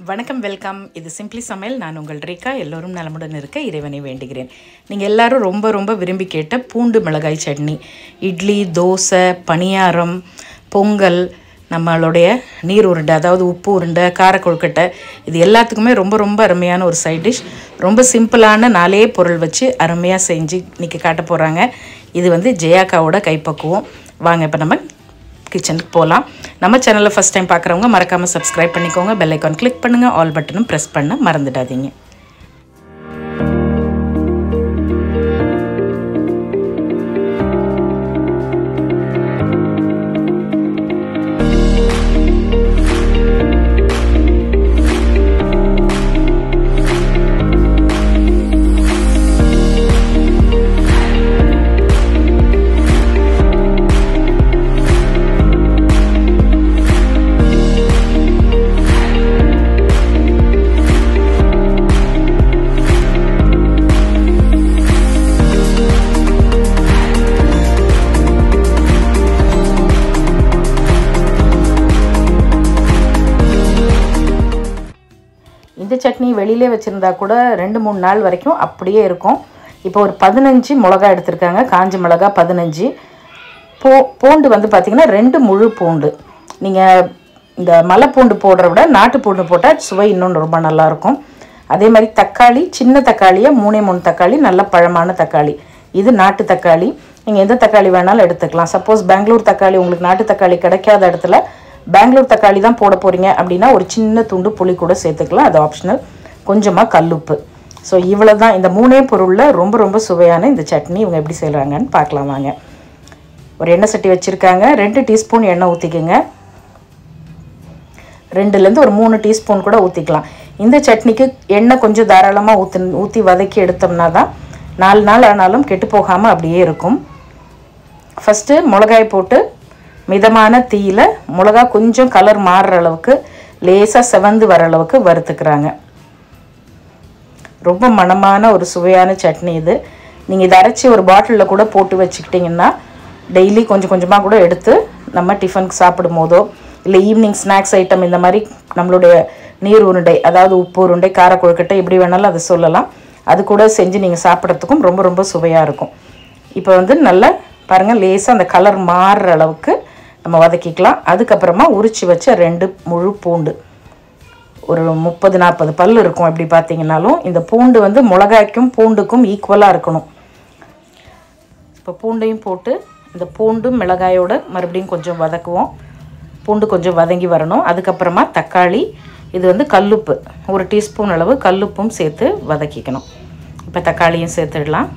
வணக்கம் வெல்கம் இது சிம்பிளி சமையல் நான் உங்கள் ரேகா எல்லோரும் நலமுடன் இருக்க இறைவனை வேண்டுகிறேன் நீங்கள் எல்லாரும் ரொம்ப ரொம்ப விரும்பி கேட்ட பூண்டு மிளகாய் சட்னி இட்லி தோசை பணியாரம் பொங்கல் நம்மளுடைய நீர் உருண்டை அதாவது உப்பு உருண்டை கார கொழுக்கட்டை இது எல்லாத்துக்குமே ரொம்ப ரொம்ப அருமையான ஒரு சைட் டிஷ் ரொம்ப சிம்பிளான நாலே பொருள் வச்சு அருமையாக செஞ்சு இன்றைக்கி காட்ட போகிறாங்க இது வந்து ஜெயாக்காவோட கைப்பக்குவம் வாங்க இப்போ நம்ம கிச்சனுக்கு போகலாம் நம்ம சேனலை ஃபஸ்ட் டைம் பார்க்குறவங்க மறக்காமல் சப்ஸ்கிரைப் பண்ணிக்கோங்க பெல் ஐக்கான் கிளிக் பண்ணுங்கள் ஆல் பட்டனும் ப்ரெஸ் பண்ண மறந்துடாதீங்க இந்த சட்னி வெளியிலே வச்சுருந்தா கூட ரெண்டு மூணு நாள் வரைக்கும் அப்படியே இருக்கும் இப்போ ஒரு பதினஞ்சு மிளகா எடுத்திருக்காங்க காஞ்ச மிளகா பதினஞ்சு பூ பூண்டு வந்து பார்த்திங்கன்னா ரெண்டு முழு பூண்டு நீங்கள் இந்த மலை பூண்டு போடுற விட நாட்டு பூண்டு போட்டால் சுவை இன்னும் ரொம்ப நல்லாயிருக்கும் அதே மாதிரி தக்காளி சின்ன தக்காளியை மூணே மூணு தக்காளி நல்ல பழமான தக்காளி இது நாட்டு தக்காளி நீங்கள் எந்த தக்காளி வேணாலும் எடுத்துக்கலாம் சப்போஸ் பெங்களூர் தக்காளி உங்களுக்கு நாட்டு தக்காளி கிடைக்காத இடத்துல பெங்களூர் தக்காளி தான் போட போகிறீங்க அப்படின்னா ஒரு சின்ன துண்டு புளி கூட சேர்த்துக்கலாம் அது ஆப்ஷனல் கொஞ்சமாக கல்லுப்பு ஸோ இவ்வளோ தான் இந்த மூணே பொருளில் ரொம்ப ரொம்ப சுவையான இந்த சட்னி இவங்க எப்படி செய்கிறாங்கன்னு பார்க்கலாம் வாங்க ஒரு எண்ணெய் சட்டி வச்சுருக்காங்க ரெண்டு டீஸ்பூன் எண்ணெய் ஊற்றிக்கோங்க ரெண்டுலேருந்து ஒரு மூணு டீஸ்பூன் கூட ஊற்றிக்கலாம் இந்த சட்னிக்கு எண்ணெய் கொஞ்சம் தாராளமாக ஊற்றி ஊற்றி வதக்கி எடுத்தோம்னா தான் நாலு நாள் ஆனாலும் கெட்டு போகாமல் அப்படியே இருக்கும் ஃபஸ்ட்டு மிளகாய் போட்டு மிதமான தீயில் மிளகா கொஞ்சம் கலர் மாறுற அளவுக்கு லேசாக செவந்து வர அளவுக்கு வறுத்துக்கிறாங்க ரொம்ப மணமான ஒரு சுவையான சட்னி இது நீங்கள் இதை அரைச்சி ஒரு பாட்டிலில் கூட போட்டு வச்சுக்கிட்டிங்கன்னா டெய்லி கொஞ்சம் கொஞ்சமாக கூட எடுத்து நம்ம டிஃபனுக்கு சாப்பிடும் போதோ இல்லை ஈவினிங் ஸ்நாக்ஸ் ஐட்டம் இந்த மாதிரி நம்மளுடைய நீர் உருண்டை அதாவது உப்பு உருண்டை கார கொழுக்கட்டை எப்படி வேணாலும் அதை சொல்லலாம் அது கூட செஞ்சு நீங்கள் சாப்பிட்றதுக்கும் ரொம்ப ரொம்ப சுவையாக இருக்கும் இப்போ வந்து நல்லா பாருங்கள் லேசாக அந்த கலர் மாறுற அளவுக்கு நம்ம வதக்கிக்கலாம் அதுக்கப்புறமா உரித்து வச்ச ரெண்டு முழு பூண்டு ஒரு முப்பது நாற்பது பல் இருக்கும் எப்படி பார்த்தீங்கன்னாலும் இந்த பூண்டு வந்து மிளகாய்க்கும் பூண்டுக்கும் ஈக்குவலாக இருக்கணும் இப்போ பூண்டையும் போட்டு இந்த பூண்டும் மிளகாயோட மறுபடியும் கொஞ்சம் வதக்குவோம் பூண்டு கொஞ்சம் வதங்கி வரணும் அதுக்கப்புறமா தக்காளி இது வந்து கல்லுப்பு ஒரு டீஸ்பூன் அளவு கல்லுப்பும் சேர்த்து வதக்கிக்கணும் இப்போ தக்காளியும் சேர்த்துடலாம்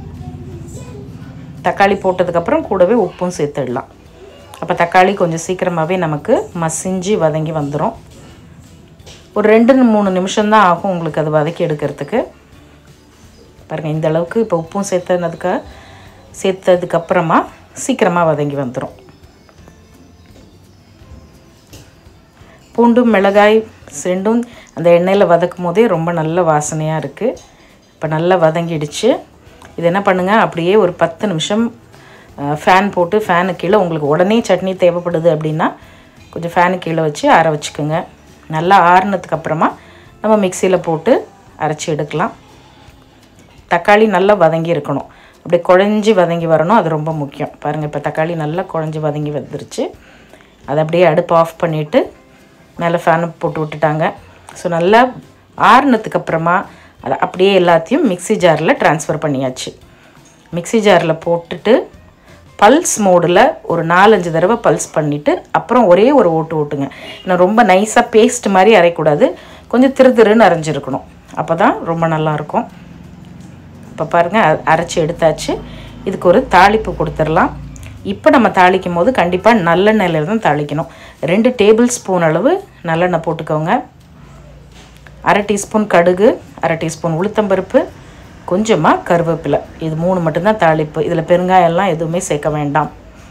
தக்காளி போட்டதுக்கப்புறம் கூடவே உப்பும் சேர்த்துடலாம் அப்போ தக்காளி கொஞ்சம் சீக்கிரமாகவே நமக்கு மசிஞ்சு வதங்கி வந்துடும் ஒரு ரெண்டு மூணு நிமிஷம்தான் ஆகும் உங்களுக்கு அது வதக்கி எடுக்கிறதுக்கு பாருங்கள் இந்த அளவுக்கு இப்போ உப்பும் சேர்த்தனதுக்கு சேர்த்ததுக்கப்புறமா சீக்கிரமாக வதங்கி வந்துடும் பூண்டும் மிளகாய் ரெண்டும் அந்த எண்ணெயில் வதக்கும் போதே ரொம்ப நல்ல வாசனையாக இருக்குது இப்போ நல்லா வதங்கிடுச்சு இது என்ன பண்ணுங்கள் அப்படியே ஒரு பத்து நிமிஷம் ஃபேன் போட்டு ஃபேனு கீழே உங்களுக்கு உடனே சட்னி தேவைப்படுது அப்படின்னா கொஞ்சம் ஃபேனு கீழே வச்சு அரை வச்சுக்கோங்க நல்லா ஆறுனதுக்கு அப்புறமா நம்ம மிக்சியில் போட்டு அரைச்சி எடுக்கலாம் தக்காளி நல்லா வதங்கி இருக்கணும் அப்படி குழஞ்சி வதங்கி வரணும் அது ரொம்ப முக்கியம் பாருங்கள் இப்போ தக்காளி நல்லா குழஞ்சி வதங்கி வந்துருச்சு அதை அப்படியே அடுப்பு ஆஃப் பண்ணிவிட்டு மேலே ஃபேனை போட்டு விட்டுட்டாங்க ஸோ நல்லா ஆறுனதுக்கு அப்புறமா அதை அப்படியே எல்லாத்தையும் மிக்சி ஜாரில் ட்ரான்ஸ்ஃபர் பண்ணியாச்சு மிக்சி ஜாரில் போட்டுட்டு பல்ஸ் மோடில் ஒரு நாலஞ்சு தடவை பல்ஸ் பண்ணிவிட்டு அப்புறம் ஒரே ஒரு ஓட்டு ஓட்டுங்க இன்னும் ரொம்ப நைஸாக பேஸ்ட் மாதிரி அரைக்கூடாது கொஞ்சம் திரு திருன்னு அரைஞ்சிருக்கணும் அப்போ தான் ரொம்ப நல்லாயிருக்கும் இப்போ பாருங்கள் அரைச்சி எடுத்தாச்சு இதுக்கு ஒரு தாளிப்பு கொடுத்துடலாம் இப்போ நம்ம தாளிக்கும் போது கண்டிப்பாக நல்லெண்ணெயில் தான் தாளிக்கணும் ரெண்டு டேபிள் ஸ்பூன் அளவு நல்லெண்ணெய் போட்டுக்கோங்க அரை டீஸ்பூன் கடுகு அரை டீஸ்பூன் உளுத்தம்பருப்பு கொஞ்சமாக கருவேப்பிலை இது மூணு மட்டும்தான் தாளிப்பு இதில் பெருங்காயம்லாம் எதுவுமே சேர்க்க வேண்டாம்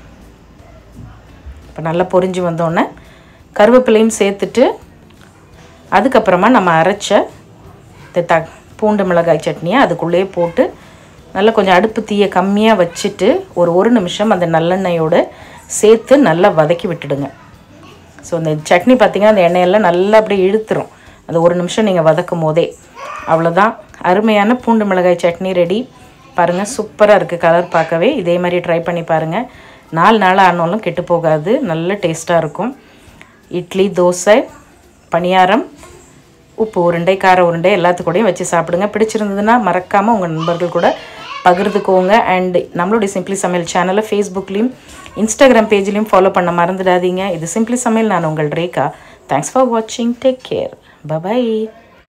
இப்போ நல்லா பொரிஞ்சு வந்தோடனே கருவேப்பிலையும் சேர்த்துட்டு அதுக்கப்புறமா நம்ம அரைச்ச இந்த த பூண்டு மிளகாய் சட்னியை அதுக்குள்ளேயே போட்டு நல்லா கொஞ்சம் அடுப்பு தீயை கம்மியாக வச்சுட்டு ஒரு ஒரு நிமிஷம் அந்த நல்லெண்ணெயோடு சேர்த்து நல்லா வதக்கி விட்டுடுங்க ஸோ இந்த சட்னி பார்த்திங்கன்னா அந்த எண்ணெயெல்லாம் நல்லா அப்படியே இழுத்துரும் அந்த ஒரு நிமிஷம் நீங்கள் வதக்கும் போதே அவ்வளோதான் அருமையான பூண்டு மிளகாய் சட்னி ரெடி பாருங்கள் சூப்பராக இருக்குது கலர் பார்க்கவே இதே மாதிரி ட்ரை பண்ணி பாருங்கள் நாலு நாள் ஆனாலும் கெட்டு போகாது நல்ல டேஸ்ட்டாக இருக்கும் இட்லி தோசை பணியாரம் உப்பு உருண்டை கார உருண்டை எல்லாத்துக்கூடையும் வச்சு சாப்பிடுங்க பிடிச்சிருந்ததுன்னா மறக்காமல் உங்கள் நண்பர்கள் கூட பகிர்ந்துக்கோங்க அண்ட் நம்மளுடைய சிம்பிளி சமையல் சேனலை ஃபேஸ்புக்லேயும் இன்ஸ்டாகிராம் பேஜ்லேயும் ஃபாலோ பண்ண மறந்துடாதீங்க இது சிம்பிளி சமையல் நான் உங்கள் ரேகா தேங்க்ஸ் ஃபார் வாட்சிங் டேக் கேர் பபாய்